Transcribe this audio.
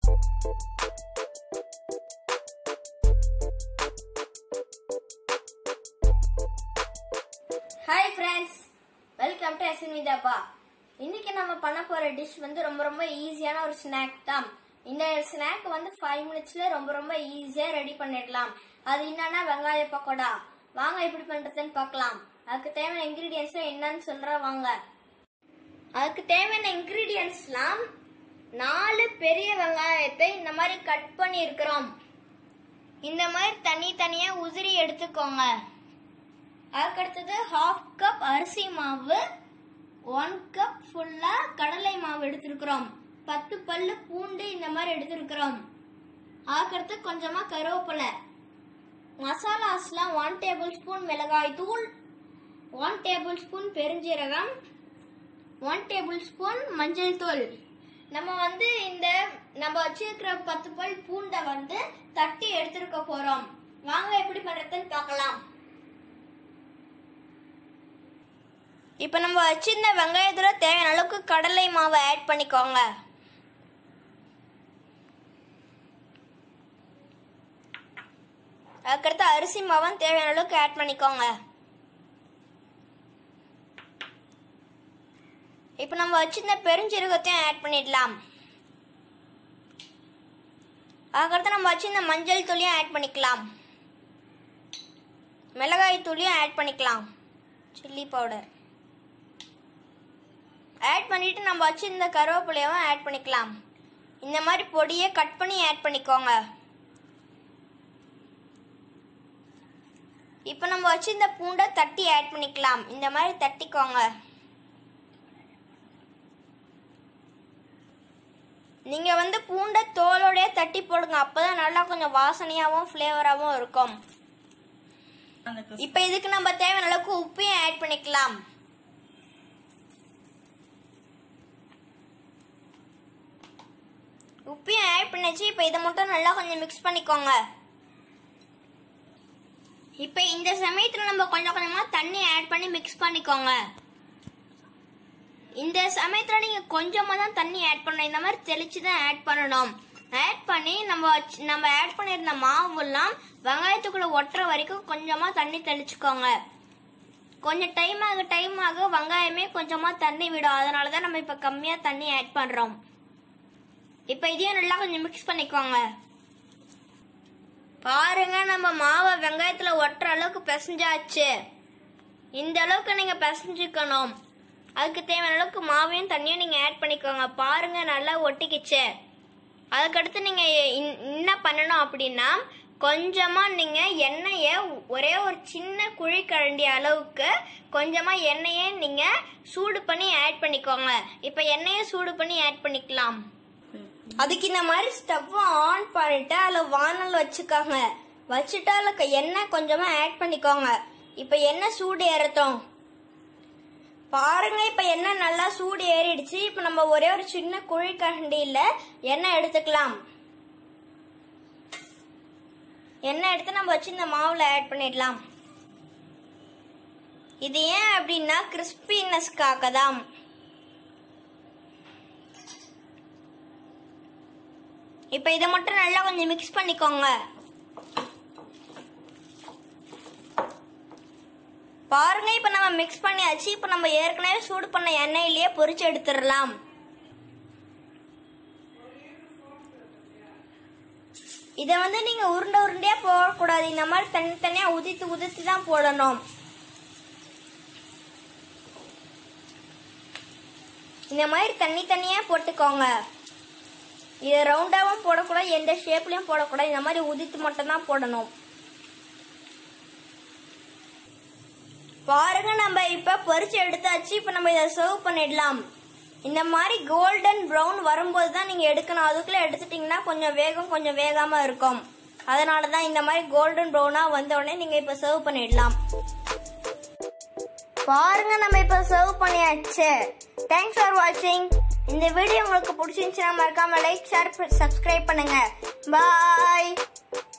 hi friends welcome to SNV தாப்பா இன்னைக்கு நம்ம பண்ண போற டிஷ் வந்து ரொம்ப ரொம்ப ஈஸியான ஒரு ஸ்நாக் தான் இந்த ஸ்நாக் வந்து ஃபைவ் மினிட்ஸ்ல ரொம்ப ரொம்ப ஈஸியா ரெடி பண்ணிடலாம் அது என்னன்னா வெங்காய பக்கோடா வாங்க எப்படி பண்றதுன்னு பார்க்கலாம் அதுக்கு தேவையான இன்கிரீடியன்ஸ் என்னன்னு சொல்ற வாங்க அதுக்கு தேவையான இன்கிரீடியன்ஸ்லாம் நாலு பெரிய வெங்காயத்தை இந்த மாதிரி கட் பண்ணி இருக்கிறோம் இந்த மாதிரி தனி தனியா உதிரி எடுத்துக்கோங்க அதுக்கடுத்தது ஹாஃப் கப் அரிசி மாவு ஒன் கப் ஃபுல்லா கடலை மாவு எடுத்திருக்கிறோம் பத்து பல்லு பூண்டு இந்த மாதிரி எடுத்திருக்கிறோம் அதுக்கடுத்து கொஞ்சமா கருவேப்பிலை மசாலாஸ்லாம் ஒன் டேபிள் ஸ்பூன் மிளகாய் தூள் ஒன் டேபிள் ஸ்பூன் பெருஞ்சீரகம் ஒன் டேபிள் ஸ்பூன் மஞ்சள் தூள் நம்ம வந்து இந்த நம்ம வச்சிருக்கிற பத்து பல் பூண்டை வந்து தட்டி எடுத்திருக்க போறோம் வாங்க எப்படி பண்றதுன்னு பார்க்கலாம் இப்போ நம்ம வச்சிருந்த வெங்காயத்துல தேவையான அளவுக்கு கடலை மாவை ஆட் பண்ணிக்கோங்க அதுக்கடுத்து அரிசி மாவும் தேவையான அளவுக்கு ஆட் பண்ணிக்கோங்க இப்போ நம்ம வச்சிருந்த பெருஞ்சீரகத்தையும் ஆட் பண்ணிடலாம் அதுக்கடுத்து நம்ம வச்சிருந்த மஞ்சள் தூளியும் ஆட் பண்ணிக்கலாம் மிளகாய் தூளியும் ஆட் பண்ணிக்கலாம் சில்லி பவுடர் ஆட் பண்ணிட்டு நம்ம வச்சிருந்த கருவேப்பிலையவும் ஆட் பண்ணிக்கலாம் இந்த மாதிரி பொடியை கட் பண்ணி ஆட் பண்ணிக்கோங்க இப்போ நம்ம வச்சிருந்த பூண்டை தட்டி ஆட் பண்ணிக்கலாம் இந்த மாதிரி தட்டிக்கோங்க நீங்க வந்து பூண்டை தோலோடய தட்டி போடுங்க அப்பதான் நல்லா கொஞ்சம் வாசனையாவும் ஃப்ளேவராகவும் இருக்கும் இப்போ இதுக்கு நம்ம தேவையான அளவுக்கு உப்பையும் ஆட் பண்ணிக்கலாம் உப்பையும் ஆட் பண்ணிச்சு இப்போ இதை மட்டும் நல்லா கொஞ்சம் மிக்ஸ் பண்ணிக்கோங்க இப்போ இந்த சமயத்தில் நம்ம கொஞ்சம் கொஞ்சமாக தண்ணி ஆட் பண்ணி மிக்ஸ் பண்ணிக்கோங்க இந்த சமயத்தில் நீங்கள் கொஞ்சமாக தான் தண்ணி ஆட் பண்ணணும் இந்த மாதிரி தெளிச்சு தான் ஆட் பண்ணணும் ஆட் பண்ணி நம்ம வச்சு- நம்ம ஆட் பண்ணியிருந்த மாவுலாம் வெங்காயத்துக்குள்ள ஒட்டுற வரைக்கும் கொஞ்சமாக தண்ணி தெளிச்சுக்கோங்க கொஞ்சம் டைம் ஆக டைம் ஆக வெங்காயமே கொஞ்சமாக தண்ணி விடும் அதனால தான் நம்ம இப்போ கம்மியாக தண்ணி ஆட் பண்ணுறோம் இப்போ இதையும் நல்லா கொஞ்சம் மிக்ஸ் பண்ணிக்கோங்க பாருங்க நம்ம மாவை வெங்காயத்துல ஒட்டுற அளவுக்கு பிசைஞ்சாச்சு இந்த அளவுக்கு நீங்க பிசைஞ்சுக்கணும் அதுக்கு தேவையான அளவுக்கு மாவையும் தண்ணியும் நீங்க ஆட் பண்ணிக்கோங்க பாருங்க நல்லா ஒட்டிக்கிச்சு அதுக்கடுத்து நீங்க இன்- என்ன பண்ணணும் அப்படின்னா கொஞ்சமா நீங்க எண்ணெய ஒரே ஒரு சின்ன குழி கரண்டி அளவுக்கு கொஞ்சமா எண்ணெயை நீங்க சூடு பண்ணி ஆட் பண்ணிக்கோங்க இப்ப எண்ணெயை சூடு பண்ணி ஆட் பண்ணிக்கலாம் அதுக்கு இந்த மாதிரி ஸ்டவ் ஆன் பண்ணிட்டு அதில் வானல் வச்சுக்கோங்க வச்சுட்டு அதில் க- எண்ணெய் கொஞ்சமா ஆட் பண்ணிக்கோங்க இப்போ எண்ணெய் சூடு ஏறட்டும் பாருங்க இப்போ எண்ணெய் நல்லா சூடு ஏறிடுச்சு இப்போ நம்ம ஒரே ஒரு சின்ன குழி கரண்டியில் எண்ணெய் எடுத்துக்கலாம் எண்ணெய் எடுத்து நம்ம வச்சு இந்த மாவுல ஆட் பண்ணிடலாம் இது ஏன் அப்படின்னா கிறிஸ்பினஸ்க்காக தான் இப்போ இதை மட்டும் நல்லா கொஞ்சம் மிக்ஸ் பண்ணிக்கோங்க பாருங்க இப்போ நம்ம மிக்ஸ் பண்ணியாச்சு இப்போ நம்ம ஏற்கனவே சூடு பண்ண எண்ணெயிலேயே பொரிச்சு எடுத்துடலாம் இதை வந்து நீங்க உருண்டை உருண்டையா போடக்கூடாது இந்த மாதிரி தனித்தனியா உதித்து உதித்து தான் போடணும் இந்த மாதிரி தனி தனியா போட்டுக்கோங்க இது ரவுண்டாவும் போடக்கூடாது எந்த ஷேப்லயும் போடக்கூடாது இந்த மாதிரி உதித்து மட்டும் தான் போடணும் பாருங்க நம்ம இப்ப பொரிச்சு எடுத்தாச்சு இப்ப நம்ம இதை சர்வ் பண்ணிடலாம் இந்த மாதிரி கோல்டன் ப்ரௌன் வரும்போது தான் நீங்க எடுக்கணும் அதுக்குள்ள எடுத்துட்டீங்கன்னா கொஞ்சம் வேகம் கொஞ்சம் வேகாம இருக்கும் அதனால தான் இந்த மாதிரி கோல்டன் ப்ரௌனா வந்த உடனே நீங்க இப்ப சர்வ் பண்ணிடலாம் பாருங்க நம்ம இப்ப சர்வ் பண்ணியாச்சு தேங்க்ஸ் ஃபார் வாட்சிங் இந்த வீடியோ உங்களுக்கு பிடிச்சிருந்துச்சுன்னா மறக்காம லைக் ஷேர் சப்ஸ்கிரைப் பண்ணுங்க பாய்